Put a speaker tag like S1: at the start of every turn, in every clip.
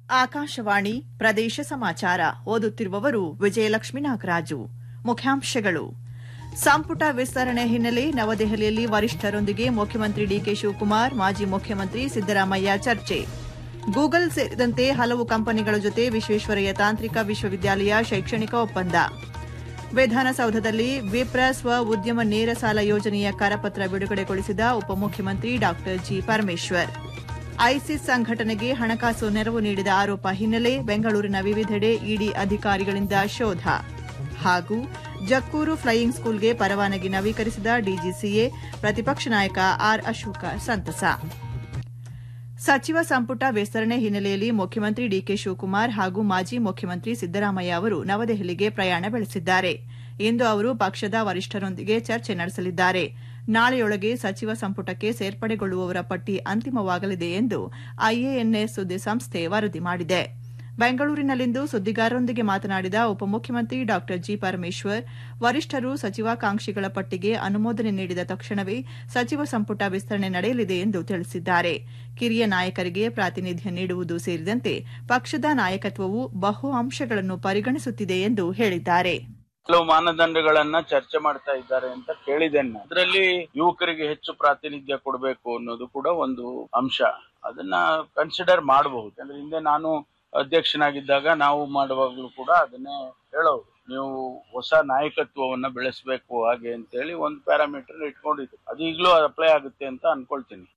S1: ಆಕಾಶವಾಣಿ ಪ್ರದೇಶ ಸಮಾಚಾರ ಓದುತ್ತಿರುವವರು ವಿಜಯಲಕ್ಷ್ಮಿ ನಾಗರಾಜು ಮುಖ್ಯಾಂಶಗಳು ಸಂಪುಟ ವಿಸ್ತರಣೆ ಹಿನ್ನೆಲೆ ನವದೆಹಲಿಯಲ್ಲಿ ವರಿಷ್ಠರೊಂದಿಗೆ ಮುಖ್ಯಮಂತ್ರಿ ಡಿಕೆ ಶಿವಕುಮಾರ್ ಮಾಜಿ ಮುಖ್ಯಮಂತ್ರಿ ಸಿದ್ದರಾಮಯ್ಯ ಚರ್ಚೆ ಗೂಗಲ್ ಸೇರಿದಂತೆ ಹಲವು ಕಂಪನಿಗಳ ಜೊತೆ ವಿಶ್ವೇಶ್ವರಯ್ಯ ತಾಂತ್ರಿಕ ವಿಶ್ವವಿದ್ಯಾಲಯ ಶೈಕ್ಷಣಿಕ ಒಪ್ಪಂದ ವಿಧಾನಸೌಧದಲ್ಲಿ ವಿಪ್ರ ಸ್ವ ಉದ್ಯಮ ನೇರ ಸಾಲ ಯೋಜನೆಯ ಕರಪತ್ರ ಬಿಡುಗಡೆಗೊಳಿಸಿದ ಉಪಮುಖ್ಯಮಂತ್ರಿ ಡಾ ಜಿ ಪರಮೇಶ್ವರ್ ಐಸಿಸ್ ಸಂಘಟನೆಗೆ ಹಣಕಾಸು ನೆರವು ನೀಡಿದ ಆರೋಪ ಹಿನ್ನೆಲೆ ಬೆಂಗಳೂರಿನ ವಿವಿಧೆಡೆ ಇಡಿ ಅಧಿಕಾರಿಗಳಿಂದ ಶೋಧ ಹಾಗೂ ಜಕ್ಕೂರು ಫ್ಲೈಯಿಂಗ್ ಸ್ಕೂಲ್ಗೆ ಪರವಾನಗಿ ನವೀಕರಿಸಿದ ಡಿಜಿಸಿಎ ಪ್ರತಿಪಕ್ಷ ನಾಯಕ ಆರ್ ಅಶೋಕ ಸಂತಸ ಸಚಿವ ಸಂಪುಟ ವಿಸ್ತರಣೆ ಹಿನ್ನೆಲೆಯಲ್ಲಿ ಮುಖ್ಯಮಂತ್ರಿ ಡಿಕೆ ಶಿವಕುಮಾರ್ ಹಾಗೂ ಮಾಜಿ ಮುಖ್ಯಮಂತ್ರಿ ಸಿದ್ದರಾಮಯ್ಯ ಅವರು ನವದೆಹಲಿಗೆ ಪ್ರಯಾಣ ಬೆಳೆಸಿದ್ದಾರೆ ಇಂದು ಅವರು ಪಕ್ಷದ ವರಿಷ್ಠರೊಂದಿಗೆ ಚರ್ಚೆ ನಡೆಸಲಿದ್ದಾರೆ ನಾಳೆಯೊಳಗೆ ಸಚಿವ ಸಂಪುಟಕ್ಕೆ ಸೇರ್ಪಡೆಗೊಳ್ಳುವವರ ಪಟ್ಟಿ ಅಂತಿಮವಾಗಲಿದೆ ಎಂದು ಐಎಎನ್ಎಸ್ ಸುದ್ದಿಸಂಸ್ಥೆ ವರದಿ ಮಾಡಿದೆ ಬೆಂಗಳೂರಿನಲ್ಲಿಂದು ಸುದ್ದಿಗಾರರೊಂದಿಗೆ ಮಾತನಾಡಿದ ಉಪಮುಖ್ಯಮಂತ್ರಿ ಡಾ ಜಿ ಪರಮೇಶ್ವರ್ ವರಿಷ್ಠರು ಸಚಿವಾಕಾಂಕ್ಷಿಗಳ ಪಟ್ಟಿಗೆ ಅನುಮೋದನೆ ನೀಡಿದ ತಕ್ಷಣವೇ ಸಚಿವ ಸಂಪುಟ ವಿಸ್ತರಣೆ ನಡೆಯಲಿದೆ ಎಂದು ತಿಳಿಸಿದ್ದಾರೆ ಕಿರಿಯ ನಾಯಕರಿಗೆ ಪ್ರಾತಿನಿಧ್ಯ ನೀಡುವುದು ಸೇರಿದಂತೆ ಪಕ್ಷದ ನಾಯಕತ್ವವು ಬಹು ಅಂಶಗಳನ್ನು ಪರಿಗಣಿಸುತ್ತಿದೆ ಎಂದು ಹೇಳಿದ್ದಾರೆ
S2: ಕೆಲವು ಮಾನದಂಡಗಳನ್ನ ಚರ್ಚೆ ಮಾಡ್ತಾ ಇದ್ದಾರೆ ಅಂತ ಕೇಳಿದ್ದೇನೆ ನಾನು. ಅದರಲ್ಲಿ ಯುವಕರಿಗೆ ಹೆಚ್ಚು ಪ್ರಾತಿನಿಧ್ಯ ಕೊಡಬೇಕು ಅನ್ನೋದು ಕೂಡ ಒಂದು ಅಂಶ ಅದನ್ನ ಕನ್ಸಿಡರ್ ಮಾಡಬಹುದು ಯಾಕಂದ್ರೆ ಹಿಂದೆ ನಾನು ಅಧ್ಯಕ್ಷನಾಗಿದ್ದಾಗ ನಾವು ಮಾಡುವಾಗಲೂ ಕೂಡ ಅದನ್ನೇ ಹೇಳೋದು ನೀವು ಹೊಸ ನಾಯಕತ್ವವನ್ನ ಬೆಳೆಸಬೇಕು ಹಾಗೆ ಅಂತೇಳಿ ಒಂದು ಪ್ಯಾರಾಮೀಟರ್ ಇಟ್ಕೊಂಡಿದ್ದು ಅದು ಈಗಲೂ ಅಪ್ಲೈ ಆಗುತ್ತೆ ಅಂತ ಅನ್ಕೊಳ್ತೀನಿ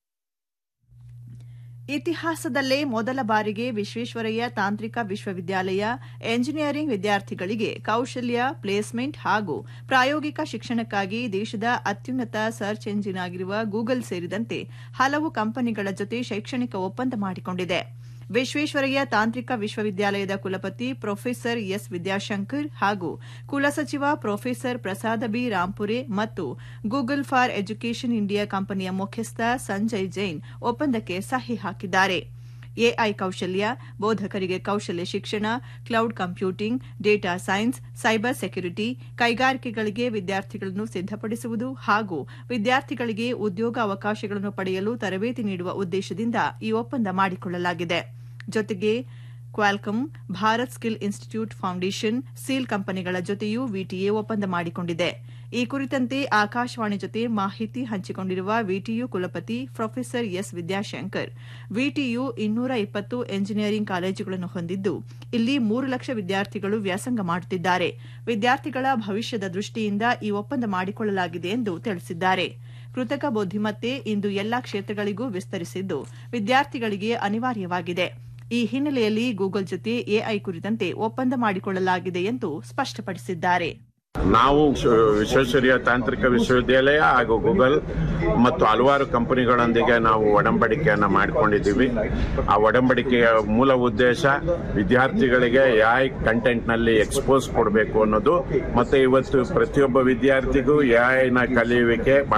S1: ಇತಿಹಾಸದಲ್ಲೇ ಮೊದಲ ಬಾರಿಗೆ ವಿಶ್ವೇಶ್ವರಯ್ಯ ತಾಂತ್ರಿಕ ವಿಶ್ವವಿದ್ಯಾಲಯ ಎಂಜಿನಿಯರಿಂಗ್ ವಿದ್ಯಾರ್ಥಿಗಳಿಗೆ ಕೌಶಲ್ಯ ಪ್ಲೇಸ್ಮೆಂಟ್ ಹಾಗೂ ಪ್ರಾಯೋಗಿಕ ಶಿಕ್ಷಣಕ್ಕಾಗಿ ದೇಶದ ಅತ್ಯುನ್ನತ ಸರ್ಚ್ ಎಂಜಿನ್ ಆಗಿರುವ ಗೂಗಲ್ ಸೇರಿದಂತೆ ಹಲವು ಕಂಪನಿಗಳ ಜೊತೆ ಶೈಕ್ಷಣಿಕ ಒಪ್ಪಂದ ಮಾಡಿಕೊಂಡಿದೆ ವಿಶ್ವೇಶ್ವರಯ್ಯ ತಾಂತ್ರಿಕ ವಿಶ್ವವಿದ್ಯಾಲಯದ ಕುಲಪತಿ ಪ್ರೊಫೆಸರ್ ಎಸ್ ವಿದ್ಯಾಶಂಕರ್ ಹಾಗೂ ಕುಲಸಚಿವ ಪ್ರೊಫೆಸರ್ ಪ್ರಸಾದ ಬಿ ರಾಂಪುರೆ ಮತ್ತು ಗೂಗಲ್ ಫಾರ್ ಎಜುಕೇಷನ್ ಇಂಡಿಯಾ ಕಂಪನಿಯ ಮುಖ್ಯಸ್ಥ ಸಂಜಯ್ ಜೈನ್ ಒಪ್ಪಂದಕ್ಕೆ ಸಹಿ ಹಾಕಿದ್ದಾರೆ ಎಐ ಕೌಶಲ್ಯ ಬೋಧಕರಿಗೆ ಕೌಶಲ್ಯ ಶಿಕ್ಷಣ cloud computing data science cyber security ಕೈಗಾರಿಕೆಗಳಿಗೆ ವಿದ್ಯಾರ್ಥಿಗಳನ್ನು ಸಿದ್ದಪಡಿಸುವುದು ಹಾಗೂ ವಿದ್ಯಾರ್ಥಿಗಳಿಗೆ ಉದ್ಯೋಗ ಅವಕಾಶಗಳನ್ನು ಪಡೆಯಲು ತರಬೇತಿ ನೀಡುವ ಉದ್ದೇಶದಿಂದ ಈ ಒಪ್ಪಂದ ಮಾಡಿಕೊಳ್ಳಲಾಗಿದೆ ಜೊತೆಗೆ Qualcomm Bharat skill institute foundation ಸೀಲ್ ಕಂಪನಿಗಳ ಜೊತೆಯೂ ವಿಟಿಎ ಒಪ್ಪಂದ ಮಾಡಿಕೊಂಡಿದೆ ಈ ಕುರಿತಂತೆ ಆಕಾಶವಾಣಿ ಜೊತೆ ಮಾಹಿತಿ ಹಂಚಿಕೊಂಡಿರುವ ವಿಟಿಯು ಕುಲಪತಿ ಪ್ರೊಫೆಸರ್ ಎಸ್ ವಿದ್ಯಾಶಂಕರ್ ವಿಟಿಯು ಇನ್ನೂರ ಇಪ್ಪತ್ತು ಎಂಜಿನಿಯರಿಂಗ್ ಕಾಲೇಜುಗಳನ್ನು ಹೊಂದಿದ್ದು ಇಲ್ಲಿ ಮೂರು ಲಕ್ಷ ವಿದ್ಯಾರ್ಥಿಗಳು ವ್ಯಾಸಂಗ ಮಾಡುತ್ತಿದ್ದಾರೆ ವಿದ್ಯಾರ್ಥಿಗಳ ಭವಿಷ್ಯದ ದೃಷ್ಟಿಯಿಂದ ಈ ಒಪ್ಪಂದ ಮಾಡಿಕೊಳ್ಳಲಾಗಿದೆ ಎಂದು ತಿಳಿಸಿದ್ದಾರೆ ಕೃತಕ ಬುದ್ದಿಮತ್ತೆ ಇಂದು ಎಲ್ಲಾ ಕ್ಷೇತ್ರಗಳಿಗೂ ವಿಸ್ತರಿಸಿದ್ದು ವಿದ್ಯಾರ್ಥಿಗಳಿಗೆ ಅನಿವಾರ್ಯವಾಗಿದೆ ಈ ಹಿನ್ನೆಲೆಯಲ್ಲಿ ಗೂಗಲ್ ಜೊತೆ ಎಐ ಕುರಿತಂತೆ ಒಪ್ಪಂದ ಮಾಡಿಕೊಳ್ಳಲಾಗಿದೆ ಎಂದು ಸ್ಪಷ್ಟಪಡಿಸಿದ್ದಾರೆ
S3: ನಾವು ವಿಶ್ವೇಶ್ವರಯ್ಯ ತಾಂತ್ರಿಕ ವಿಶ್ವವಿದ್ಯಾಲಯ ಹಾಗೂ ಗೂಗಲ್ ಮತ್ತು ಹಲವಾರು ಕಂಪನಿಗಳೊಂದಿಗೆ ನಾವು ಒಡಂಬಡಿಕೆಯನ್ನ ಮಾಡಿಕೊಂಡಿದ್ದೀವಿ ಆ ಒಡಂಬಡಿಕೆಯ ಮೂಲ ಉದ್ದೇಶ ವಿದ್ಯಾರ್ಥಿಗಳಿಗೆ ಎಐ ಕಂಟೆಂಟ್ ನಲ್ಲಿ ಎಕ್ಸ್ಪೋಸ್ ಕೊಡಬೇಕು ಅನ್ನೋದು ಮತ್ತೆ ಇವತ್ತು ಪ್ರತಿಯೊಬ್ಬ ವಿದ್ಯಾರ್ಥಿಗೂ ಎಐನ ಕಲಿಯುವಿಕೆ